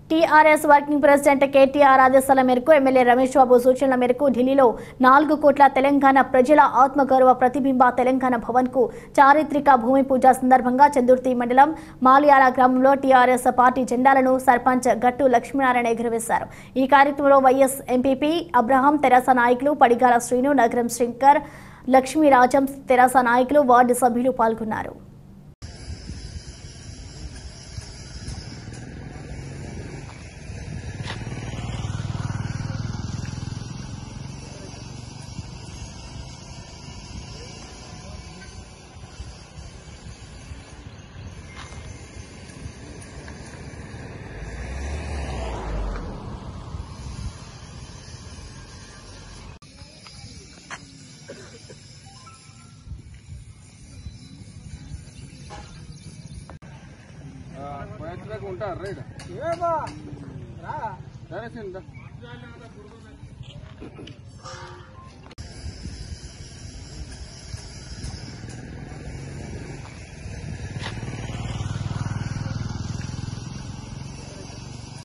TRS working president KTR ఆదేశాల మేరకు MLA Ramesh బాబు సూచనల మేరకు ఢిల్లీలో నాలుగు కోట్ల తెలంగాణ ప్రజల ఆత్మగౌరవ ప్రతిబింబ తెలంగాణ భవన్ కు చారిత్రక భూమి పూజ సందర్భంగా చందుర్తి మండలం మాలియాల గ్రామంలో టీఆర్ఎస్ పార్టీ జెండాలను సర్పంచ్ గట్టు లక్ష్మీనారాయణ ఎగురవేశారు ఈ కార్యక్రమంలో వైఎస్ ఎంపీపీ అబ్రహాం తెరాస నాయకులు పడిగాల శ్రీను నగరం శంకర్ లక్ష్మీరాజం తెరాస నాయకులు వార్డు సభ్యులు పాల్గొన్నారు పోయేట్లేక ఉంటారు రైట్ ఏమో రా సరే సిందా